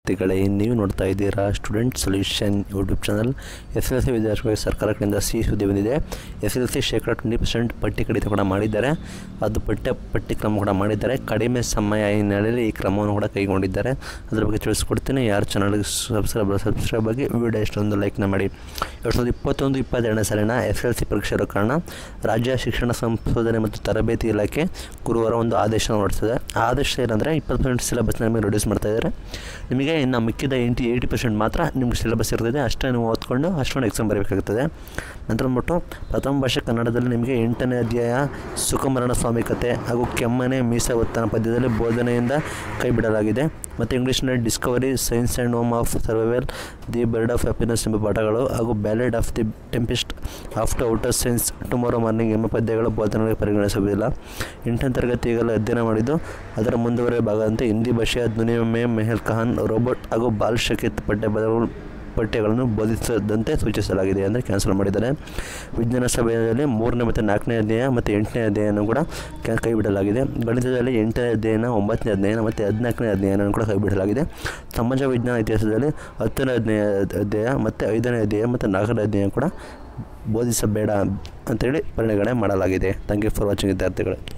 ವಿದ್ಯಾರ್ಥಿಗಳೇ ನೀವು ನೋಡ್ತಾ ಇದ್ದೀರಾ student solution YouTube channel S L C ವಿದ್ಯಾರ್ಥಿಗಳಿಗೆ ಸರ್ಕಾರ ಕಡೆಯಿಂದ ಸಿಹಿ ಸುದ್ದಿ ಬಂದಿದೆ ಎಸ್ ಎಲ್ ಸಿ ಶೇಕಡ ಟ್ವೆಂಟಿ ಪರ್ಸೆಂಟ್ ಪಟ್ಟಿ ಕಡಿತ ಕೂಡ ಮಾಡಿದ್ದಾರೆ ಅದು ಪಠ್ಯ ಪಟ್ಟಿ ಕ್ರಮ ಕೂಡ ಮಾಡಿದ್ದಾರೆ ಕಡಿಮೆ ಸಮಯ ಹಿನ್ನೆಲೆಯಲ್ಲಿ ಈ ಕ್ರಮವನ್ನು ಕೂಡ ಕೈಗೊಂಡಿದ್ದಾರೆ ಅದ್ರ ಬಗ್ಗೆ ತಿಳಿಸ್ಕೊಡ್ತೀನಿ ಯಾರು ಚಾನಲ್ಗೆ ಸಬ್ಸ್ಕ್ರೈಬ್ ಸಬ್ಸ್ಕ್ರೈಬ್ ಆಗಿ ವಿಡಿಯೋ ಇಷ್ಟೊಂದು ಲೈಕ್ನ ಮಾಡಿ ಎರಡು ಸಾವಿರದ ಇಪ್ಪತ್ತೊಂದು ಇಪ್ಪತ್ತೆರಡನೇ ಸಾಲಿನ ಎಸ್ ಎಲ್ ಸಿ ಪರೀಕ್ಷೆ ಇರೋ ಕಾರಣ ರಾಜ್ಯ ಶಿಕ್ಷಣ ಸಂಶೋಧನೆ ಮತ್ತು ತರಬೇತಿ ಇಲಾಖೆ ಗುರುವಾರ ಒಂದು ಆದೇಶ ಹೊರಡಿಸಿದೆ ಆ ಆದೇಶ ಏನಂದರೆ ಇಪ್ಪತ್ತು ಪರ್ಸೆಂಟ್ ಸಿಲೆಬಸ್ನ ನಿಮಗೆ ರಿಡ್ಯೂಸ್ ಮಾಡ್ತಾ ಇದ್ದಾರೆ ನಿಮಗೆ ಇನ್ನು ಮಿಕ್ಕಿದ ಎಂಟಿ ಏಯ್ಟಿ ಪರ್ಸೆಂಟ್ ಮಾತ್ರ ನಿಮ್ಗೆ ಸಿಲೆಬಸ್ ಇರ್ತದೆ ಅಷ್ಟೇ ನೀವು ಓದ್ಕೊಂಡು ಅಷ್ಟೊಂದು ಎಕ್ಸಾಮ್ ಬರೀಬೇಕಾಗ್ತದೆ ನಂತರ ಬಂದ್ಬಿಟ್ಟು ಪ್ರಥಮ ಭಾಷೆ ಕನ್ನಡದಲ್ಲಿ ನಿಮಗೆ ಎಂಟನೇ ಅಧ್ಯಾಯ ಸುಖಮರಣ ಸ್ವಾಮಿ ಕಥೆ ಹಾಗೂ ಕೆಮ್ಮನೆ ಮೀಸ ಒತ್ತನ ಪದ್ಯದಲ್ಲಿ ಬೋಧನೆಯಿಂದ ಕೈ ಬಿಡಲಾಗಿದೆ ಮತ್ತು ಇಂಗ್ಲೀಷ್ನಲ್ಲಿ discovery science and home of survival the bird of happiness ಎಂಬ ಪಾಠಗಳು ಹಾಗೂ ballad of the tempest after outer science tomorrow morning ಎಂಬ ಪದ್ಯಗಳು ಬೋಧನೆಗೆ ಪರಿಗಣಿಸುವುದಿಲ್ಲ ಎಂಟನೇ ತರಗತಿ ಈಗಲೇ ಅಧ್ಯಯನ ಮಾಡಿದ್ದು ಅದರ ಮುಂದುವರೆಯ ಭಾಗದಂತೆ ಹಿಂದಿ ಭಾಷೆಯ ಧ್ವನಿಯೊಮ್ಮೆ ಮೆಹಲ್ ಕಹಾನ್ ರೋಬೋಟ್ ಹಾಗೂ ಬಾಲ್ ಶಕೀತ್ ಪಠ್ಯ ಪದಗಳು ಪಠ್ಯಗಳನ್ನು ಬೋಧಿಸದಂತೆ ಸೂಚಿಸಲಾಗಿದೆ ಅಂದರೆ ಕ್ಯಾನ್ಸಲ್ ಮಾಡಿದ್ದಾರೆ ವಿಜ್ಞಾನ ಸಭೆಯಲ್ಲಿ ಮೂರನೇ ಮತ್ತು ನಾಲ್ಕನೇ ಅಧ್ಯಾಯ ಮತ್ತು ಎಂಟನೇ ಅಧ್ಯಾಯನ ಕೂಡ ಕ್ಯಾ ಕೈ ಬಿಡಲಾಗಿದೆ ಗಣಿತದಲ್ಲಿ ಎಂಟನೇ ಅಧ್ಯಯನ ಒಂಬತ್ತನೇ ಅಧ್ಯಯನ ಮತ್ತು ಹದಿನಾಲ್ಕನೇ ಅಧ್ಯಯನ ಕೂಡ ಕೈ ಬಿಡಲಾಗಿದೆ ಸಮಾಜ ವಿಜ್ಞಾನ ಇತಿಹಾಸದಲ್ಲಿ ಹತ್ತನೇ ಅಧ್ಯಾಯ ಅಧ್ಯಾಯ ಮತ್ತು ಐದನೇ ಅಧ್ಯಾಯ ಮತ್ತು ನಾಲ್ಕನೇ ಅಧ್ಯಾಯ ಕೂಡ ಬೋಧಿಸಬೇಡ ಅಂತೇಳಿ ಪರಿಗಣನೆ ಮಾಡಲಾಗಿದೆ ಥ್ಯಾಂಕ್ ಯು ಫಾರ್ ವಾಚಿಂಗ್ ವಿದ್ಯಾರ್ಥಿಗಳೇ